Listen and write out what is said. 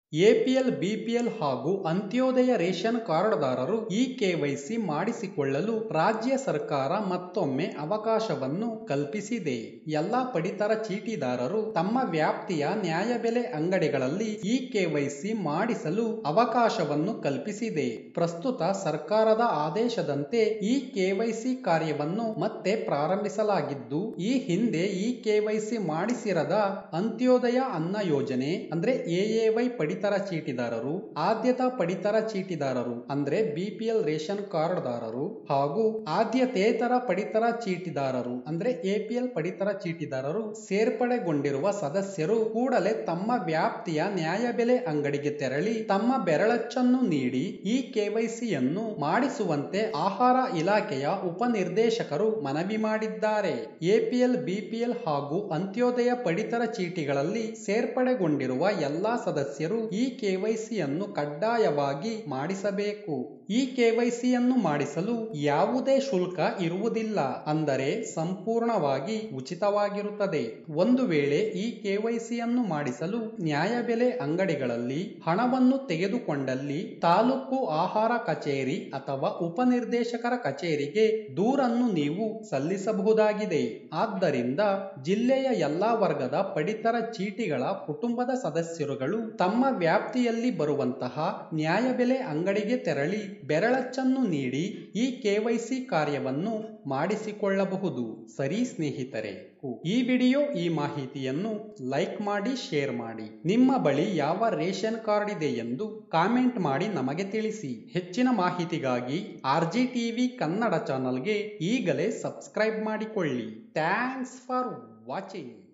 APL BPL ಹಾಗೂ Antyodaya ration ಕಾರ್ಡ್ದಾರರು ಈ KYC ಮಾಡಿಸಿಕೊಳ್ಳಲು ರಾಜ್ಯ ಸರ್ಕಾರ ಮತ್ತೊಮ್ಮೆ ಅವಕಾಶವನ್ನು ಕಲ್ಪಿಸಿದೆ ಎಲ್ಲಾ ಪಡಿತರ ಚೀಟಿದಾರರು ತಮ್ಮ ವ್ಯಾಪ್ತಿಯ ನ್ಯಾಯಬೆಲೆ ಅಂಗಡಿಗಳಲ್ಲಿ ಈ ಕೆವೈಸಿ ಮಾಡಿಸಲು ಅವಕಾಶವನ್ನು ಕಲ್ಪಿಸಿದೆ ಪ್ರಸ್ತುತ ಸರ್ಕಾರದ ಆದೇಶದಂತೆ ಈ ಕೆವೈಸಿ ಕಾರ್ಯವನ್ನು ಮತ್ತೆ ಪ್ರಾರಂಭಿಸಲಾಗಿದ್ದು ಈ ಹಿಂದೆ ಈ ಕೆವೈಸಿ ಮಾಡಿಸಿರದ ಅಂತ್ಯೋದಯ ಅನ್ನ ಯೋಜನೆ ಅಂದ್ರೆ ಎಎವೈ ಪಡಿತರ ಚೀಟಿದಾರರು ಆದ್ಯತಾ ಪಡಿತರ ಚೀಟಿದಾರರು ಅಂದ್ರೆ ಬಿಪಿಎಲ್ ರೇಷನ್ ಕಾರ್ಡ್ದಾರರು ಹಾಗೂ ಆದ್ಯತೇತರ ಪಡಿತರ ಚೀಟಿದಾರರು ಅಂದ್ರೆ ಎಪಿಎಲ್ ಪಡಿತರ ಚೀಟಿದಾರರು ಸೇರ್ಪಡೆಗೊಂಡಿರುವ ಸದಸ್ಯರು ಕೂಡಲೇ ತಮ್ಮ ವ್ಯಾಪ್ತಿಯ ನ್ಯಾಯಬೆಲೆ ಅಂಗಡಿಗೆ ತೆರಳಿ ತಮ್ಮ ಬೆರಳಚ್ಚನ್ನು ನೀಡಿ ಈ ಕೆವೈಸಿಯನ್ನು ಮಾಡಿಸುವಂತೆ ಆಹಾರ ಇಲಾಖೆಯ ಉಪನಿರ್ದೇಶಕರು ಮನವಿ ಮಾಡಿದ್ದಾರೆ ಎಪಿಎಲ್ ಬಿಪಿಎಲ್ ಹಾಗೂ ಅಂತ್ಯೋದಯ ಪಡಿತರ ಚೀಟಿಗಳಲ್ಲಿ ಸೇರ್ಪಡೆಗೊಂಡಿರುವ ಎಲ್ಲಾ ಸದಸ್ಯರು ಈ ಕೆವೈಸಿಯನ್ನು ಕಡ್ಡಾಯವಾಗಿ ಮಾಡಿಸಬೇಕು ಈ ಕೆವೈಸಿಯನ್ನು ಮಾಡಿಸಲು ಯಾವುದೇ ಶುಲ್ಕ ಇರುವುದಿಲ್ಲ ಅಂದರೆ ಸಂಪೂರ್ಣವಾಗಿ ಉಚಿತವಾಗಿರುತ್ತದೆ ಒಂದು ವೇಳೆ ಈ ಕೆವೈಸಿಯನ್ನು ಮಾಡಿಸಲು ನ್ಯಾಯಬೆಲೆ ಅಂಗಡಿಗಳಲ್ಲಿ ಹಣವನ್ನು ತೆಗೆದುಕೊಂಡಲ್ಲಿ ತಾಲೂಕು ಆಹಾರ ಕಚೇರಿ ಅಥವಾ ಉಪನಿರ್ದೇಶಕರ ಕಚೇರಿಗೆ ದೂರನ್ನು ನೀವು ಸಲ್ಲಿಸಬಹುದಾಗಿದೆ ಆದ್ದರಿಂದ ಜಿಲ್ಲೆಯ ಎಲ್ಲಾ ವರ್ಗದ ಪಡಿತರ ಚೀಟಿಗಳ ಕುಟುಂಬದ ಸದಸ್ಯರುಗಳು ತಮ್ಮ ವ್ಯಾಪ್ತಿಯಲ್ಲಿ ಬರುವಂತಹ ನ್ಯಾಯಬೆಲೆ ಅಂಗಡಿಗೆ ತೆರಳಿ ಬೆರಳಚ್ಚನ್ನು ನೀಡಿ ಈ ಕೆವೈಸಿ ಕಾರ್ಯವನ್ನು ಮಾಡಿಸಿಕೊಳ್ಳಬಹುದು ಸರಿ ಸ್ನೇಹಿತರೆ ಈ ವಿಡಿಯೋ ಈ ಮಾಹಿತಿಯನ್ನು ಲೈಕ್ ಮಾಡಿ ಶೇರ್ ಮಾಡಿ ನಿಮ್ಮ ಬಳಿ ಯಾವ ರೇಷನ್ ಕಾರ್ಡ್ ಇದೆ ಎಂದು ಕಾಮೆಂಟ್ ಮಾಡಿ ನಮಗೆ ತಿಳಿಸಿ ಹೆಚ್ಚಿನ ಮಾಹಿತಿಗಾಗಿ ಆರ್ ಜಿ ಟಿವಿ ಕನ್ನಡ ಚಾನಲ್ಗೆ ಈಗಲೇ ಸಬ್ಸ್ಕ್ರೈಬ್ ಮಾಡಿಕೊಳ್ಳಿ ಥ್ಯಾಂಕ್ಸ್ ಫಾರ್ ವಾಚಿಂಗ್